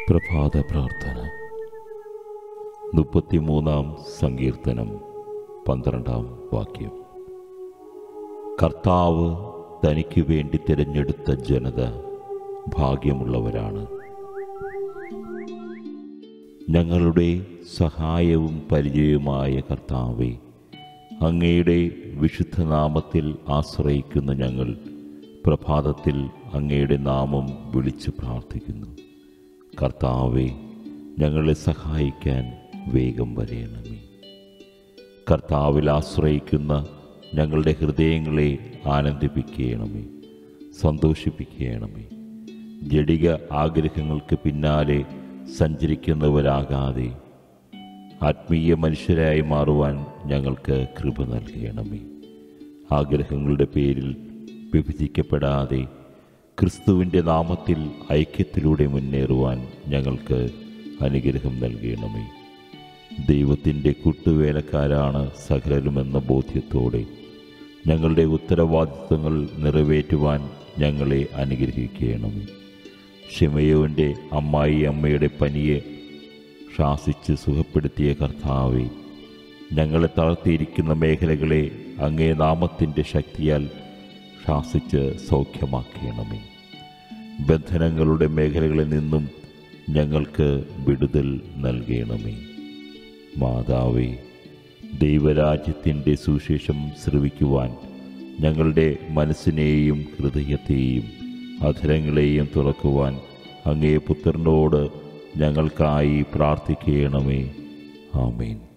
പ്രഭാത പ്രാർത്ഥന മുപ്പത്തിമൂന്നാം സങ്കീർത്തനം പന്ത്രണ്ടാം വാക്യം കർത്താവ് തനിക്ക് വേണ്ടി തിരഞ്ഞെടുത്ത ജനത ഭാഗ്യമുള്ളവരാണ് ഞങ്ങളുടെ സഹായവും പരിചയവുമായ കർത്താവെ അങ്ങയുടെ വിശുദ്ധ നാമത്തിൽ ആശ്രയിക്കുന്ന ഞങ്ങൾ പ്രഭാതത്തിൽ അങ്ങയുടെ നാമം വിളിച്ചു പ്രാർത്ഥിക്കുന്നു കർത്താവെ ഞങ്ങളെ സഹായിക്കാൻ വേഗം വരയണമേ കർത്താവിൽ ആശ്രയിക്കുന്ന ഞങ്ങളുടെ ഹൃദയങ്ങളെ ആനന്ദിപ്പിക്കണമേ സന്തോഷിപ്പിക്കണമേ ജടിക ആഗ്രഹങ്ങൾക്ക് പിന്നാലെ സഞ്ചരിക്കുന്നവരാകാതെ ആത്മീയ മനുഷ്യരായി മാറുവാൻ ഞങ്ങൾക്ക് കൃപ നൽകണമേ ആഗ്രഹങ്ങളുടെ പേരിൽ വിഭജിക്കപ്പെടാതെ ക്രിസ്തുവിൻ്റെ നാമത്തിൽ ഐക്യത്തിലൂടെ മുന്നേറുവാൻ ഞങ്ങൾക്ക് അനുഗ്രഹം നൽകണമേ ദൈവത്തിൻ്റെ കൂട്ടുവേലക്കാരാണ് സകലരുമെന്ന ബോധ്യത്തോടെ ഞങ്ങളുടെ ഉത്തരവാദിത്വങ്ങൾ നിറവേറ്റുവാൻ ഞങ്ങളെ അനുഗ്രഹിക്കണമേ ഷിമയോൻ്റെ അമ്മായി അമ്മയുടെ പനിയെ ശാസിച്ച് സുഖപ്പെടുത്തിയ കർത്താവെ ഞങ്ങളെ തളർത്തിയിരിക്കുന്ന മേഖലകളെ അങ്ങേ നാമത്തിൻ്റെ ശക്തിയാൽ ശാസിച്ച് സൗഖ്യമാക്കണമേ ബന്ധനങ്ങളുടെ മേഖലകളിൽ നിന്നും ഞങ്ങൾക്ക് വിടുതൽ നൽകണമേ മാതാവേ ദൈവരാജ്യത്തിൻ്റെ സുവിശേഷം ശ്രവിക്കുവാൻ ഞങ്ങളുടെ മനസ്സിനെയും ഹൃദയത്തെയും അധരങ്ങളെയും തുറക്കുവാൻ അങ്ങേ പുത്രനോട് ഞങ്ങൾക്കായി പ്രാർത്ഥിക്കണമേ ആമേൻ